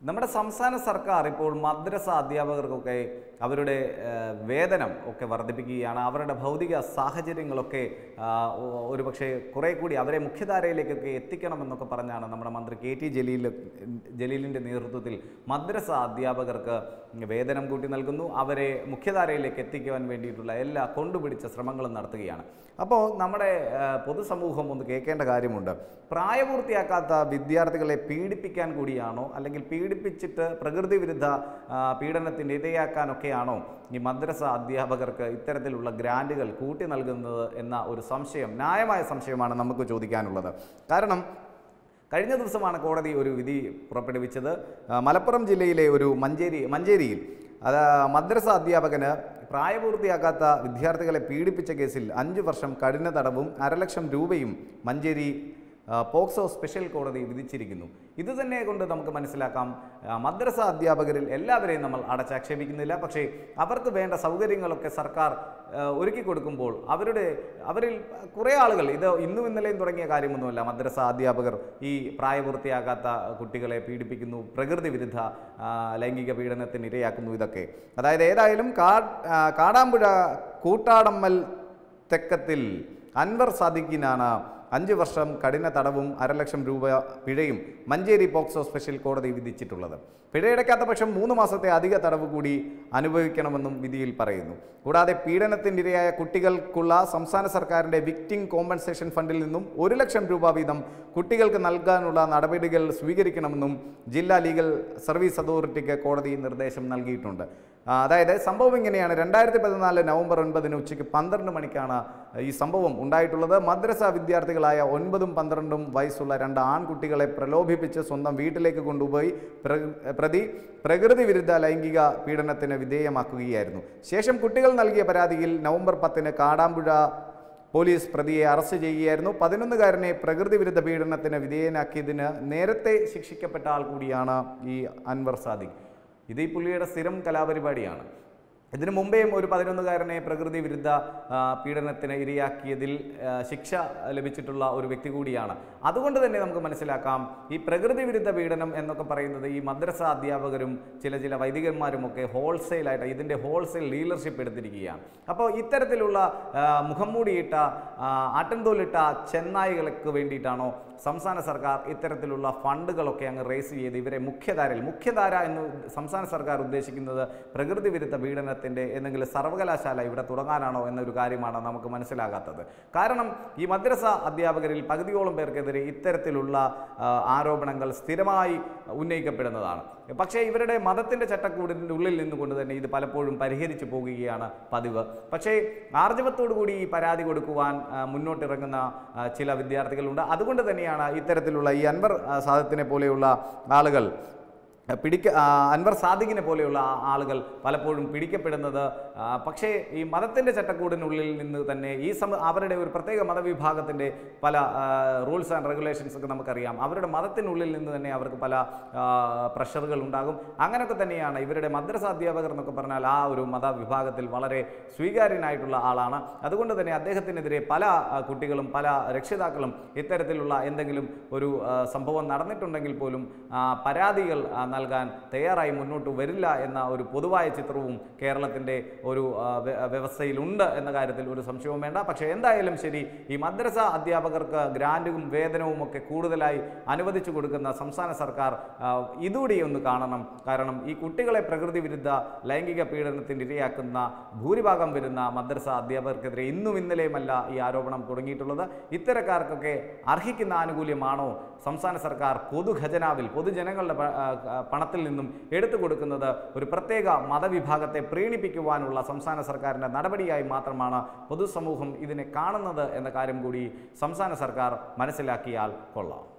നമ്മുടെ സംസ്ഥാന സർക്കാർ ഇപ്പോൾ മദ്രസ അധ്യാപകർക്കൊക്കെ അവരുടെ ഏഹ്, വേതനം ഒക്കെ വർദ്ധിപ്പിക്കുകയാണ് അവരുടെ ഭൗതിക സാഹചര്യങ്ങളൊക്കെ ആ, ഒ- ഒരുപക്ഷെ കുറേ കൂടി അവരെ മുഖ്യധാരയിലേക്കൊക്കെ എത്തിക്കണമെന്നൊക്കെ പറഞ്ഞാണ് നമ്മുടെ മന്ത്രി കെ ടി ജലീൽ ജലീലിൻ്റെ നേതൃത്വത്തിൽ മദ്രസ അധ്യാപകർക്ക് വേതനം കൂട്ടി നൽകുന്നു അവരെ മുഖ്യധാരയിലേക്ക് എത്തിക്കുവാൻ വേണ്ടിയിട്ടുള്ള എല്ലാ കൊണ്ടുപിടിച്ച ശ്രമങ്ങളും നടത്തുകയാണ് അപ്പോൾ നമ്മുടെ ഏഹ്, പൊതുസമൂഹം ഒന്ന് കേൾക്കേണ്ട കാര്യമുണ്ട് പ്രായപൂർത്തിയാക്കാത്ത വിദ്യാർത്ഥികളെ പീഡിപ്പിക്കാൻ കൂടിയാണോ അല്ലെങ്കിൽ പീഡിപ്പിച്ചിട്ട് പ്രകൃതി വിരുദ്ധ ആ, പീഡനത്തിന് ഇരയാക്കാനൊക്കെയാണോ ഈ മദ്രസ അധ്യാപകർക്ക് ഇത്തരത്തിലുള്ള ഗ്രാൻറ്റുകൾ കൂട്ടി നൽകുന്നത് എന്ന ഒരു സംശയം ന്യായമായ സംശയമാണ് നമുക്ക് ചോദിക്കാനുള്ളത് കാരണം കഴിഞ്ഞ ദിവസമാണ് കോടതി ഒരു വിധി പുറപ്പെടുവിച്ചത് ആ, മലപ്പുറം ജില്ലയിലെ ഒരു മഞ്ചേരി മഞ്ചേരിയിൽ അത് മദ്രസ അധ്യാപകന് പ്രായപൂർത്തിയാക്കാത്ത വിദ്യാർത്ഥികളെ പീഡിപ്പിച്ച കേസിൽ അഞ്ചു വർഷം കഠിന തടവും അരലക്ഷം രൂപയും മഞ്ചേരി ആ, പോക്സോ സ്പെഷ്യൽ കോടതി വിധിച്ചിരിക്കുന്നു ഇത് തന്നെ കൊണ്ട് നമുക്ക് മനസ്സിലാക്കാം ആ, മദ്രസ അധ്യാപകരിൽ എല്ലാവരെയും നമ്മൾ അടച്ചാക്ഷേപിക്കുന്നില്ല പക്ഷേ അവർക്ക് വേണ്ട സൗകര്യങ്ങളൊക്കെ സർക്കാർ ആ, ഒരുക്കി കൊടുക്കുമ്പോൾ അവരുടെ അവരിൽ കുറേ ആളുകൾ ഇത് ഇന്നും ഇന്നലെയും തുടങ്ങിയ കാര്യമൊന്നുമല്ല മദ്രസ അധ്യാപകർ ഈ പ്രായപൂർത്തിയാകാത്ത കുട്ടികളെ പീഡിപ്പിക്കുന്നു പ്രകൃതി വിരുദ്ധ ആ, ലൈംഗിക പീഡനത്തിന് ഇരയാക്കുന്നു ഇതൊക്കെ അതായത് ഏതായാലും കാ ആ, കാടാമ്പുഴ കൂട്ടാടമ്മൽ തെക്കത്തിൽ അൻവർ സാദിഖിനാണ് അഞ്ച് വർഷം കഠിന തടവും അരലക്ഷം രൂപ പിഴയും മഞ്ചേരി പോക്സോ സ്പെഷ്യൽ കോടതി വിധിച്ചിട്ടുള്ളത് പിഴയടയ്ക്കാത്ത പക്ഷം മൂന്ന് മാസത്തെ അധിക തടവ് കൂടി അനുഭവിക്കണമെന്നും വിധിയിൽ പറയുന്നു കൂടാതെ പീഡനത്തിനിരയായ കുട്ടികൾക്കുള്ള സംസ്ഥാന സർക്കാരിൻ്റെ വിക്ടിം കോമ്പൻസേഷൻ ഫണ്ടിൽ നിന്നും ഒരു ലക്ഷം രൂപ വീതം കുട്ടികൾക്ക് നൽകാനുള്ള നടപടികൾ സ്വീകരിക്കണമെന്നും ജില്ലാ ലീഗൽ സർവീസ് അതോറിറ്റിക്ക് കോടതി നിർദ്ദേശം നൽകിയിട്ടുണ്ട് ആ, അതായത് സംഭവം ഇങ്ങനെയാണ് രണ്ടായിരത്തി പതിനാല് നവംബർ ഒൻപതിന് ഉച്ചയ്ക്ക് പന്ത്രണ്ട് മണിക്കാണ് ഈ സംഭവം ഉണ്ടായിട്ടുള്ളത് മദ്രസ വിദ്യാർത്ഥികളായ ഒൻപതും പന്ത്രണ്ടും വയസ്സുള്ള രണ്ട് ആൺകുട്ടികളെ പ്രലോഭിപ്പിച്ച് സ്വന്തം വീട്ടിലേക്ക് കൊണ്ടുപോയി പ്ര- പ്രതി പ്രകൃതി വിരുദ്ധ ലൈംഗിക പീഡനത്തിന് വിധേയമാക്കുകയായിരുന്നു ശേഷം കുട്ടികൾ നൽകിയ പരാതിയിൽ നവംബർ പത്തിന് കാടാമ്പുഴ പോലീസ് പ്രതിയെ അറസ്റ്റ് ചെയ്യുകയായിരുന്നു പതിനൊന്നുകാരനെ പ്രകൃതി വിരുദ്ധ പീഡനത്തിന് വിധേയനാക്കിയതിന് നേരത്തെ ശിക്ഷിക്കപ്പെട്ട ആൾ കൂടിയാണ് ഈ അൻവർ സാദിഖ് ഇത് ഈ പുള്ളിയുടെ സ്ഥിരം കലാപരിപാടിയാണ് ഇതിനു മുമ്പേയും ഒരു പതിനൊന്നുകാരനെ പ്രകൃതി വിരുദ്ധ ആ, പീഡനത്തിന് ഇരയാക്കിയതിൽ ആ, ശിക്ഷ ലഭിച്ചിട്ടുള്ള ഒരു വ്യക്തി കൂടിയാണ് അതുകൊണ്ട് തന്നെ നമുക്ക് മനസ്സിലാക്കാം ഈ പ്രകൃതി വിരുദ്ധ പീഡനം എന്നൊക്കെ പറയുന്നത് ഈ മദ്രസ അധ്യാപകരും ചില ചില വൈദികന്മാരും ഒക്കെ ഹോൾസെയിലായിട്ട് ഇതിൻ്റെ ഹോൾസെയിൽ ഡീലർഷിപ്പ് എടുത്തിരിക്കുകയാണ് അപ്പോൾ ഇത്തരത്തിലുള്ള ആ, മുഖം മൂടിയിട്ട ആ, ആട്ടിൻതോലിട്ട ചെന്നായികൾക്ക് വേണ്ടിയിട്ടാണോ സംസ്ഥാന സർക്കാർ ഇത്തരത്തിലുള്ള ഫണ്ടുകളൊക്കെ അങ്ങ് റേസ് ചെയ്ത് ഇവരെ മുഖ്യധാരയിൽ മുഖ്യധാര എന്ന് സംസ്ഥാന സർക്കാർ ഉദ്ദേശിക്കുന്നത് പ്രകൃതി വിരുദ്ധ പീഡനത്തിൻ്റെ എന്തെങ്കിലും സർവകലാശാല ഇവിടെ തുടങ്ങാനാണോ എന്നൊരു കാര്യമാണ് നമുക്ക് മനസ്സിലാകാത്തത് കാരണം ഈ മദ്രസ അധ്യാപകരിൽ പകുതിയോളം പേർക്കെതിരെ ഇത്തരത്തിലുള്ള ആ, ആരോപണങ്ങൾ സ്ഥിരമായി ഉന്നയിക്കപ്പെടുന്നതാണ് പക്ഷേ ഇവരുടെ മതത്തിൻ്റെ ചട്ടക്കൂടിൻ്റെ ഉള്ളിൽ നിന്നുകൊണ്ട് തന്നെ ഇത് പലപ്പോഴും പരിഹരിച്ചു പോകുകയാണ് പതിവ് പക്ഷേ ആർജവത്തോടു കൂടി ഈ പരാതി കൊടുക്കുവാൻ ആ, മുന്നോട്ടിറങ്ങുന്ന ആ, ചില വിദ്യാർത്ഥികളുണ്ട് അതുകൊണ്ട് തന്നെയാണ് ഇത്തരത്തിലുള്ള ഈ അൻവർ ആ, സാദത്തിനെ പോലെയുള്ള ആളുകൾ ആ, പിടിക്ക ആ, അൻവർ സാദിഖിനെ പോലെയുള്ള ആ- ആളുകൾ പലപ്പോഴും പിടിക്കപ്പെടുന്നത് ആ, പക്ഷേ ഈ മതത്തിൻ്റെ ചട്ടക്കൂടിനുള്ളിൽ നിന്ന് തന്നെ ഈ സമ അവരുടെ ഒരു പ്രത്യേക മതവിഭാഗത്തിൻ്റെ പല റൂൾസ് ആൻഡ് റെഗുലേഷൻസ് ഒക്കെ നമുക്കറിയാം അവരുടെ മതത്തിനുള്ളിൽ നിന്ന് തന്നെ അവർക്ക് പല പ്രഷറുകൾ ഉണ്ടാകും അങ്ങനെയൊക്കെ തന്നെയാണ് ഇവരുടെ മദ്രസ അധ്യാപകർ എന്നൊക്കെ പറഞ്ഞാൽ ആ ഒരു മതവിഭാഗത്തിൽ വളരെ സ്വീകാര്യനായിട്ടുള്ള ആളാണ് അതുകൊണ്ട് തന്നെ അദ്ദേഹത്തിനെതിരെ പല ആ, കുട്ടികളും പല രക്ഷിതാക്കളും ഇത്തരത്തിലുള്ള എന്തെങ്കിലും ഒരു ആ, സംഭവം നടന്നിട്ടുണ്ടെങ്കിൽ പോലും ആ, പരാതികൾ ആ, നൽകാൻ തയ്യാറായി മുന്നോട്ട് വരില്ല എന്ന ഒരു പൊതുവായ ചിത്രവും കേരളത്തിൻ്റെ ഒരു ആ, വ്യ- വ്യവസ്ഥയിലുണ്ട് എന്ന കാര്യത്തിൽ ഒരു സംശയവും വേണ്ട പക്ഷേ എന്തായാലും ശരി ഈ മദ്രസ അധ്യാപകർക്ക് ഗ്രാൻറ്റും വേതനവും ഒക്കെ കൂടുതലായി അനുവദിച്ചു കൊടുക്കുന്ന സംസ്ഥാന സർക്കാർ ആ, ഇതുകൂടി ഒന്ന് കാണണം കാരണം ഈ കുട്ടികളെ പ്രകൃതി വിരുദ്ധ ലൈംഗിക പീഡനത്തിന് ഇരയാക്കുന്ന ഭൂരിഭാഗം വരുന്ന മദ്രസ അധ്യാപകർക്കെതിരെ ഇന്നും ഇന്നലെയുമല്ല ഈ ആരോപണം തുടങ്ങിയിട്ടുള്ളത് ഇത്തരക്കാർക്കൊക്കെ അർഹിക്കുന്ന ആനുകൂല്യമാണോ സംസ്ഥാന സർക്കാർ പൊതുഖജനാവിൽ പൊതുജനങ്ങളുടെ പ- ആ, ആ, പണത്തിൽ നിന്നും എടുത്തു കൊടുക്കുന്നത് ഒരു പ്രത്യേക മതവിഭാഗത്തെ പ്രീണിപ്പിക്കുവാനുള്ള സംസ്ഥാന സർക്കാരിൻ്റെ നടപടിയായി മാത്രമാണ് പൊതുസമൂഹം ഇതിനെ കാണുന്നത് എന്ന കാര്യം കൂടി സംസ്ഥാന സർക്കാർ മനസ്സിലാക്കിയാൽ കൊള്ളാം